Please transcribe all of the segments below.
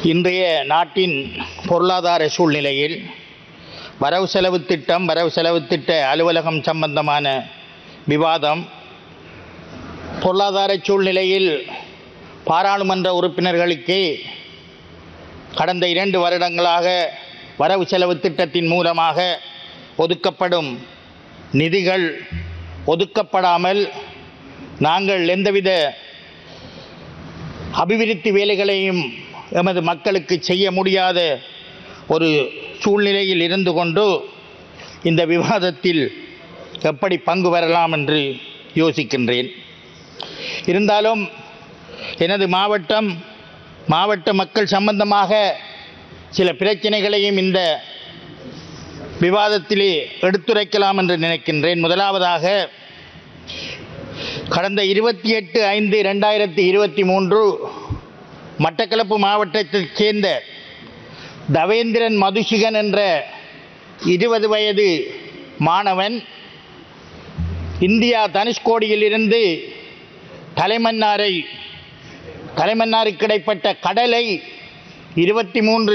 இன்றைய நாட்டின் பொருளாதார சூழ்நிலையில் வரவு செலவு திட்டம் வரவு செலவு திட்ட அலுவலகம் சம்பந்தமான விவாதம் பொருளாதார சூழ்நிலையில் பாராளுமன்ற உறுப்பினர்களுக்கு கடந்த இரண்டு வருடங்களாக வரவு செலவு திட்டத்தின் மூலமாக ஒதுக்கப்படும் நிதிகள் ஒதுக்கப்படாமல் நாங்கள் எந்தவித அபிவிருத்தி வேலைகளையும் எமது மக்களுக்கு செய்ய முடியாத ஒரு சூழ்நிலையில் இருந்து கொண்டு இந்த விவாதத்தில் எப்படி பங்கு பெறலாம் என்று யோசிக்கின்றேன் இருந்தாலும் எனது மாவட்டம் மாவட்ட மக்கள் சம்பந்தமாக சில பிரச்சனைகளையும் இந்த விவாதத்திலே எடுத்துரைக்கலாம் என்று நினைக்கின்றேன் முதலாவதாக கடந்த இருபத்தி எட்டு ஐந்து ரெண்டாயிரத்தி இருபத்தி மூன்று மட்டக்களப்பு மாவட்டத்தைச் சேர்ந்த தவேந்திரன் மதுசிகன் என்ற இருபது வயது மாணவன் இந்தியா தனுஷ்கோடியிலிருந்து தலைமன்னாரை தலைமன்னாருக்கு இடைப்பட்ட கடலை இருபத்தி மூன்று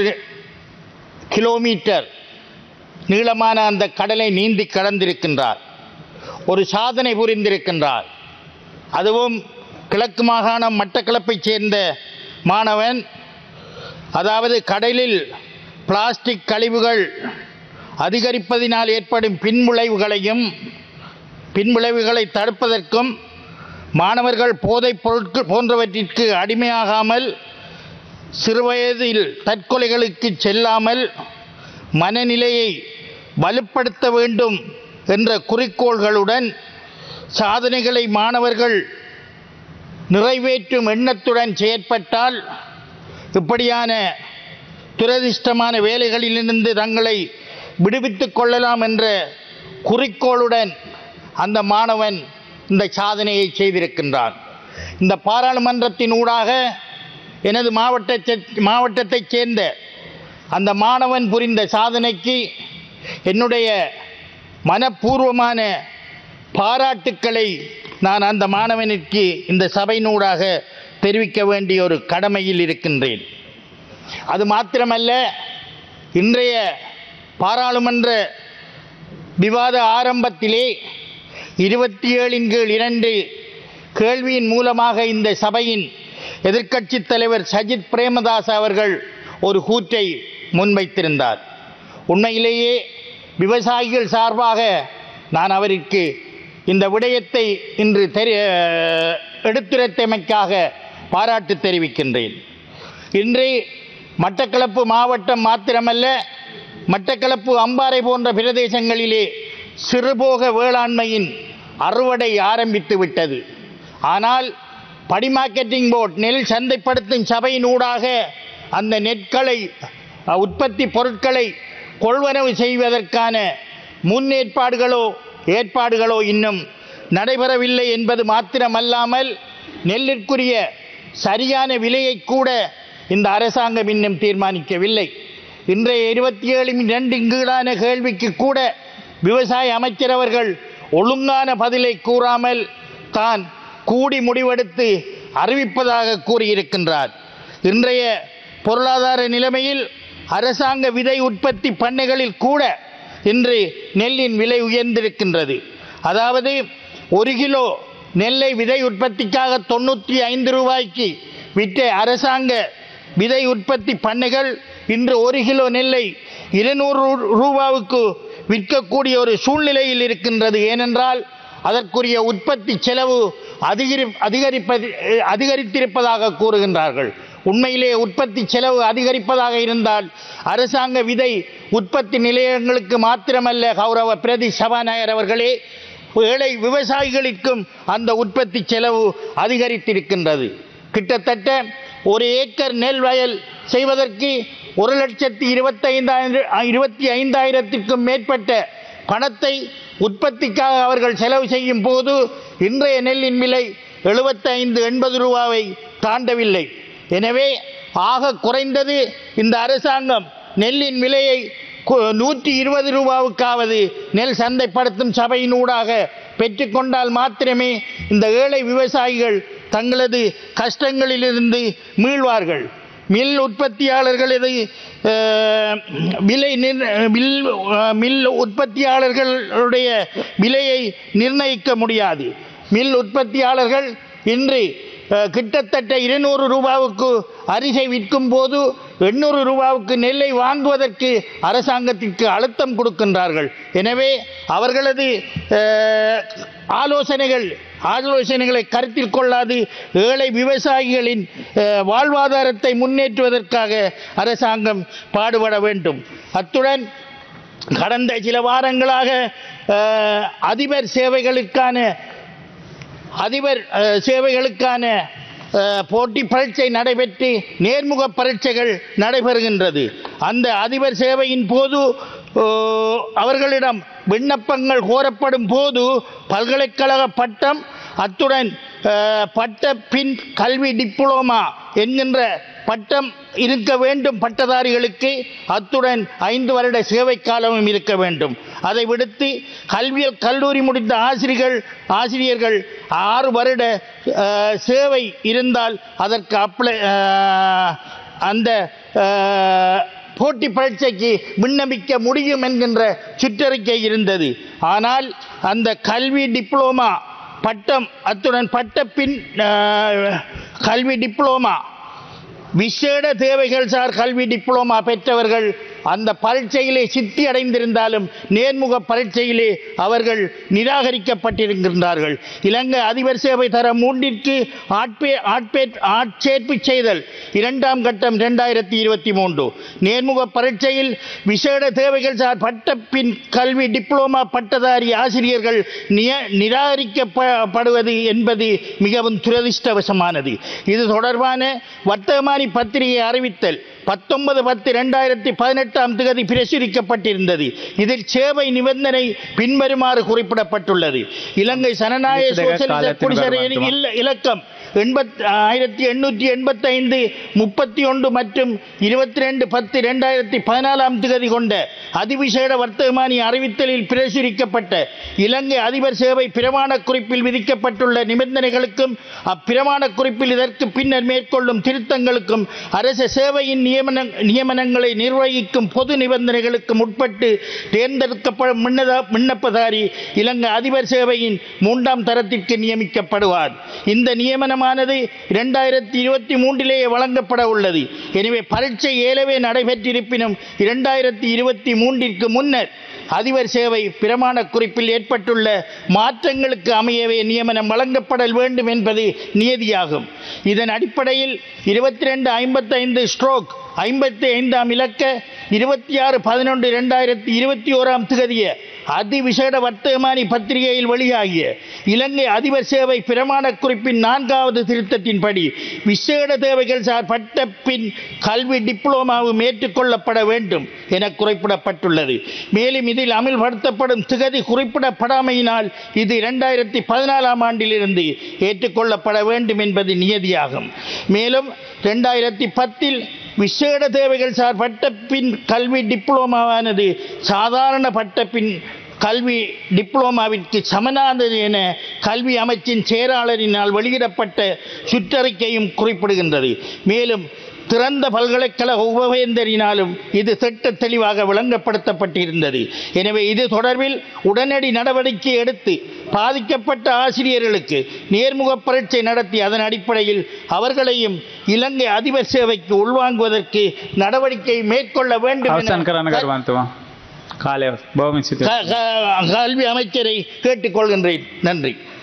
கிலோமீட்டர் நீளமான அந்த கடலை நீந்தி கடந்திருக்கின்றார் ஒரு சாதனை புரிந்திருக்கின்றார் அதுவும் கிழக்கு மாகாணம் மட்டக்களப்பைச் சேர்ந்த மாணவன் அதாவது கடலில் பிளாஸ்டிக் கழிவுகள் அதிகரிப்பதினால் ஏற்படும் பின்விளைவுகளையும் பின்விளைவுகளை தடுப்பதற்கும் மாணவர்கள் போதைப் பொருட்கள் போன்றவற்றிற்கு அடிமையாகாமல் சிறுவயதில் தற்கொலைகளுக்கு செல்லாமல் மனநிலையை வலுப்படுத்த வேண்டும் என்ற குறிக்கோள்களுடன் சாதனைகளை மாணவர்கள் நிறைவேற்றும் எண்ணத்துடன் செயற்பட்டால் இப்படியான துரதிர்ஷ்டமான வேலைகளிலிருந்து தங்களை விடுவித்துக் கொள்ளலாம் என்ற குறிக்கோளுடன் அந்த மாணவன் இந்த சாதனையை செய்திருக்கின்றான் இந்த பாராளுமன்றத்தின் ஊடாக எனது மாவட்டத்தை மாவட்டத்தைச் சேர்ந்த அந்த மாணவன் புரிந்த சாதனைக்கு என்னுடைய மனப்பூர்வமான பாராட்டுக்களை நான் அந்த மாணவனுக்கு இந்த சபையினூடாக தெரிவிக்க வேண்டிய ஒரு கடமையில் இருக்கின்றேன் அது மாத்திரமல்ல இன்றைய பாராளுமன்ற விவாத ஆரம்பத்திலே இருபத்தி ஏழின் கீழ் இரண்டு கேள்வியின் மூலமாக இந்த சபையின் எதிர்க்கட்சித் தலைவர் சஜித் பிரேமதாஸ் அவர்கள் ஒரு கூற்றை முன்வைத்திருந்தார் உண்மையிலேயே விவசாயிகள் சார்பாக நான் அவருக்கு இந்த விடயத்தை இன்று தெரி எடுத்துரைத்தமைக்காக பாராட்டு தெரிவிக்கின்றேன் இன்று மட்டக்களப்பு மாவட்டம் மாத்திரமல்ல மட்டக்களப்பு அம்பாறை போன்ற பிரதேசங்களிலே சிறுபோக வேளாண்மையின் அறுவடை ஆரம்பித்து விட்டது ஆனால் படி மார்க்கெட்டிங் போர்ட் நெல் சந்தைப்படுத்தும் சபையினூடாக அந்த நெற்களை அஹ், உற்பத்தி பொருட்களை கொள்வனவு செய்வதற்கான முன்னேற்பாடுகளோ ஏற்பாடுகளோ இன்னும் நடைபெறவில்லை என்பது மாத்திரமல்லாமல் நெல்லிற்குரிய சரியான விலையை கூட இந்த அரசாங்கம் இன்னும் தீர்மானிக்கவில்லை இன்றைய இருபத்தி ஏழு ரெண்டு கீழான கேள்விக்கு கூட விவசாய அமைச்சர் அவர்கள் ஒழுங்கான பதிலை கூறாமல் தான் கூடி முடிவெடுத்து அறிவிப்பதாக கூறியிருக்கின்றார் இன்றைய பொருளாதார நிலைமையில் அரசாங்க விதை உற்பத்தி பண்ணைகளில் கூட இன்று நெல்லின் விலை உயர்ந்திருக்கின்றது அதாவது ஒரு கிலோ நெல்லை விதை உற்பத்திக்காக தொண்ணூற்றி ஐந்து ரூபாய்க்கு விற்ற அரசாங்க விதை உற்பத்தி பண்ணைகள் இன்று ஒரு கிலோ நெல்லை இருநூறு ரூபாவுக்கு விற்கக்கூடிய ஒரு சூழ்நிலையில் இருக்கின்றது ஏனென்றால் அதற்குரிய உற்பத்தி செலவு அதிகரி அதிகரிப்பது அதிகரித்திருப்பதாக கூறுகின்றார்கள் உண்மையிலே உற்பத்தி செலவு அதிகரிப்பதாக இருந்தால் அரசாங்க விதை உற்பத்தி நிலையங்களுக்கு மாத்திரமல்ல கௌரவ பிரதி சபாநாயகர் அவர்களே ஏழை விவசாயிகளுக்கும் அந்த உற்பத்தி செலவு அதிகரித்திருக்கின்றது கிட்டத்தட்ட ஒரு ஏக்கர் நெல் வயல் செய்வதற்கு ஒரு லட்சத்தி இருபத்தைந்தாயிரம் இருபத்தி ஐந்தாயிரத்திற்கும் மேற்பட்ட பணத்தை உற்பத்திக்காக அவர்கள் செலவு செய்யும் போது இன்றைய நெல்லின் விலை எழுபத்தைந்து எண்பது ரூபாவை தாண்டவில்லை எனவே ஆக குறைந்தது இந்த அரசாங்கம் நெல்லின் விலையை கு- நூற்றி இருபது ரூபாவுக்காவது நெல் சந்தைப்படுத்தும் சபையினூடாக பெற்றுக்கொண்டால் மாத்திரமே இந்த ஏழை விவசாயிகள் தங்களது கஷ்டங்களிலிருந்து மீள்வார்கள் மில் உற்பத்தியாளர்கள் இதை அஹ், விலை நிர் மில் அஹ், மில் உற்பத்தியாளர்களுடைய விலையை நிர்ணயிக்க முடியாது மில் உற்பத்தியாளர்கள் இன்று அஹ், கிட்டத்தட்ட இருநூறு ரூபாவுக்கு அரிசை விற்கும் போது எண்ணூறு ரூபாவுக்கு நெல்லை வாங்குவதற்கு அரசாங்கத்திற்கு அழுத்தம் கொடுக்கின்றார்கள் எனவே அவர்களது அஹ், ஆலோசனைகள் ஆலோசனைகளை கருத்தில் கொள்ளாது ஏழை விவசாயிகளின் அஹ், வாழ்வாதாரத்தை முன்னேற்றுவதற்காக அரசாங்கம் பாடுபட வேண்டும் அத்துடன் கடந்த சில வாரங்களாக அஹ், அதிபர் சேவைகளுக்கான அதிபர் அஹ், சேவைகளுக்கான அஹ், போட்டி பரீட்சை நடைபெற்று நேர்முக பரீட்சைகள் நடைபெறுகின்றது அந்த அதிபர் சேவையின் போது அஹ், அவர்களிடம் விண்ணப்பங்கள் கோரப்படும் போது பல்கலைக்கழக பட்டம் அத்துடன் அஹ், பட்ட பின் கல்வி டிப்ளோமா என்கின்ற பட்டம் இருக்க வேண்டும் பட்டதாரிகளுக்கு அத்துடன் ஐந்து வருட சேவை காலமும் இருக்க வேண்டும் அதை விடுத்து கல்வியல் கல்லூரி முடித்த ஆசிரியர்கள் ஆசிரியர்கள் ஆறு வருட அஹ், சேவை இருந்தால் அதற்கு அப்ளை அஹ், அந்த அஹ், போட்டி பரீட்சைக்கு விண்ணப்பிக்க முடியும் என்கின்ற சுற்றறிக்கை இருந்தது ஆனால் அந்த கல்வி டிப்ளோமா பட்டம் அத்துடன் பட்டப்பின் அஹ், கல்வி டிப்ளோமா விசேட தேவைகள் சார் கல்வி டிப்ளோமா பெற்றவர்கள் அந்த பரீட்சையிலே சித்தி அடைந்திருந்தாலும் நேர்முக பரீட்சையிலே அவர்கள் நிராகரிக்கப்பட்டிருக்கின்றார்கள் இலங்கை அதிபர் சேவை தர மூன்றிற்கு ஆட்பே ஆட்பே ஆட்சேர்ப்பு செய்தல் இரண்டாம் கட்டம் இரண்டாயிரத்தி இருபத்தி மூன்று நேர்முக பரீட்சையில் விசேட தேவைகள் சார் பட்டப்பின் கல்வி டிப்ளோமா பட்டதாரி ஆசிரியர்கள் நிய நிராகரிக்கப்படுவது என்பது மிகவும் துரதிர்ஷ்டவசமானது இது தொடர்பான வர்த்தமானி பத்திரிகை அறிவித்தல் பத்தொன்பது பத்து இரண்டாயிரத்தி பதினெட்டாம் தேதி பிரசுரிக்கப்பட்டிருந்தது இதில் சேவை நிபந்தனை பின்வருமாறு குறிப்பிடப்பட்டுள்ளது இலங்கை சனநாயக இதுக்கு சோசலிச காலத்தின் குடிசரை வருமானமா? இல்ல- இலக்கம் எண்பத் ஆயிரத்தி எண்ணூற்றி எண்பத்தைந்து முப்பத்தி ஒன்று மற்றும் இருபத்தி ரெண்டு பத்து இரண்டாயிரத்தி பதினாலாம் தேதி கொண்ட அதிவிசேட வர்த்தமானி அறிவித்தலில் பிரசுரிக்கப்பட்ட இலங்கை அதிபர் சேவை பிரமாண குறிப்பில் விதிக்கப்பட்டுள்ள நிபந்தனைகளுக்கும் அப்பிரமாண குறிப்பில் இதற்கு பின்னர் மேற்கொள்ளும் திருத்தங்களுக்கும் அரச சேவையின் நியமன நியமனங்களை நிர்வகிக்கும் பொது நிபந்தனைகளுக்கும் உட்பட்டு தேர்ந்தெடுக்கப்படும் விண்ணத- விண்ணப்பதாரி இலங்கை அதிபர் சேவையின் மூன்றாம் தரத்திற்கு நியமிக்கப்படுவார் இந்த நியமனமானது இரண்டாயிரத்தி இருபத்தி மூன்றிலேயே வழங்கப்பட உள்ளது எனவே பரீட்சை ஏலவே நடைபெற்றிருப்பினும் இரண்டாயிரத்தி இருபத்தி மூன்றிற்கு முன்னர் அதிபர் சேவை பிரமாண குறிப்பில் ஏற்பட்டுள்ள மாற்றங்களுக்கு அமையவே நியமனம் வழங்கப்படல் வேண்டும் என்பது நியதியாகும் இதன் அடிப்படையில் இருபத்தி ரெண்டு ஐம்பத்தைந்து ஸ்ட்ரோக் ஐம்பத்தி ஐந்தாம் இலக்க இருபத்தி ஆறு பதினொன்று இரண்டாயிரத்தி இருபத்தி ஓராம் திகதிய அதிவிசேட வர்த்தமானி பத்திரிகையில் வெளியாகிய இலங்கை அதிபர் சேவை பிரமாண குறிப்பின் நான்காவது திருத்தத்தின்படி விசேட தேவைகள் சார் பட்ட பின் கல்வி டிப்ளோமாவும் ஏற்றுக்கொள்ளப்பட வேண்டும் என குறிப்பிடப்பட்டுள்ளது மேலும் இதில் அமல்படுத்தப்படும் திகதி குறிப்பிடப்படாமையினால் இது இரண்டாயிரத்தி பதினாலாம் ஆண்டிலிருந்து ஏற்றுக்கொள்ளப்பட வேண்டும் என்பது நியதியாகும் மேலும் இரண்டாயிரத்தி பத்தில் விசேட தேவைகள் சார் பட்டப்பின் கல்வி டிப்ளோமாவானது சாதாரண பட்டப்பின் கல்வி டிப்ளோமாவிற்கு சமனானது என கல்வி அமைச்சின் செயலாளரினால் வெளியிடப்பட்ட சுற்றறிக்கையும் குறிப்பிடுகின்றது மேலும் திறந்த பல்கலைக்கழக உபவேந்தரினாலும் இது திட்ட தெளிவாக விளங்கப்படுத்தப்பட்டிருந்தது எனவே இது தொடர்பில் உடனடி நடவடிக்கை எடுத்து பாதிக்கப்பட்ட ஆசிரியர்களுக்கு நேர்முக பரீட்சை நடத்தி அதன் அடிப்படையில் அவர்களையும் இலங்கை அதிபர் சேவைக்கு உள்வாங்குவதற்கு நடவடிக்கை மேற்கொள்ள வேண்டும் என අවසන් කරන්න කරුවන්තුවා කාලය බොහොම සිත க- க- கல்வி அமைச்சரை கேட்டுக்கொள்கின்றேன் நன்றி